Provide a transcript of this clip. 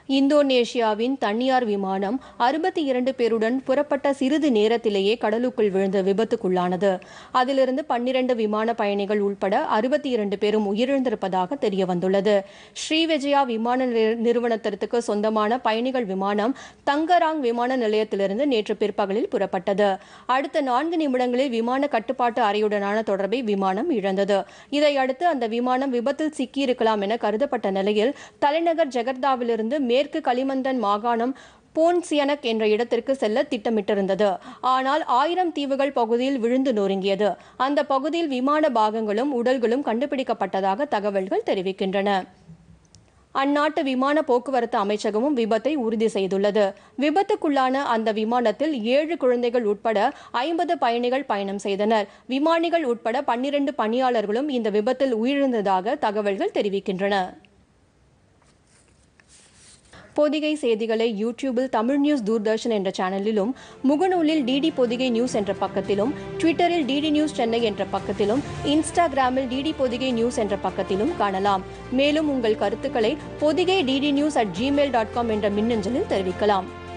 இந்தோனேஷியாவின் தனியார் விமானம் அறுபத்தி இரண்டு பேருடன் புறப்பட்ட சிறிது நேரத்திலேயே கடலுக்குள் விழுந்து விபத்துக்குள்ளானது அதிலிருந்து பன்னிரண்டு விமான பயணிகள் உட்பட அறுபத்தி இரண்டு பேரும் உயிரிழந்திருப்பதாக தெரிய வந்துள்ளது ஸ்ரீவிஜயா விமான நிறு- நிறுவனத்திற்கு சொந்தமான பயணிகள் விமானம் தங்கராங் விமான நிலையத்திலிருந்து நேற்று பிற்பகலில் புறப்பட்டது அடுத்த நான்கு நிமிடங்களில் விமான கட்டுப்பாட்டு அறையுடனான தொடர்பை விமானம் இழந்தது இதையடுத்து அந்த விமானம் விபத்தில் சிக்கியிருக்கலாம் என கருதப்பட்ட நிலையில் தலைநகர் ஜெகர்தாவிலிருந்து மேற்கு களிமந்தன் மாகாணம் போன்சியனக் என்ற இடத்திற்கு செல்ல திட்டமிட்டிருந்தது ஆனால் ஆயிரம் தீவுகள் பகுதியில் விழுந்து நொறுங்கியது அந்த பகுதியில் விமான பாகங்களும் உடல்களும் கண்டுபிடிக்கப்பட்டதாக தகவல்கள் தெரிவிக்கின்றன அந்நாட்டு விமான போக்குவரத்து அமைச்சகமும் விபத்தை உறுதி செய்துள்ளது விபத்துக்குள்ளான அந்த விமானத்தில் ஏழு குழந்தைகள் உட்பட ஐம்பது பயணிகள் பயணம் செய்தனர் விமானிகள் உட்பட பன்னிரண்டு பணியாளர்களும் இந்த விபத்தில் உயிரிழந்ததாக தகவல்கள் தெரிவிக்கின்றன பொதிகை செய்திகளை யூடியூபில் தமிழ் நியூஸ் தூர்தர்ஷன் என்ற சேனலிலும் முகநூலில் டிடி பொதிகை நியூஸ் என்ற பக்கத்திலும் ட்விட்டரில் டிடி நியூஸ் சென்னை என்ற பக்கத்திலும் இன்ஸ்டாகிராமில் டிடி பொதிகை நியூஸ் என்ற பக்கத்திலும் காணலாம் மேலும் உங்கள் கருத்துக்களை Podhigai DD news at Gmail dot com என்ற மின்னஞ்சலில் தெரிவிக்கலாம்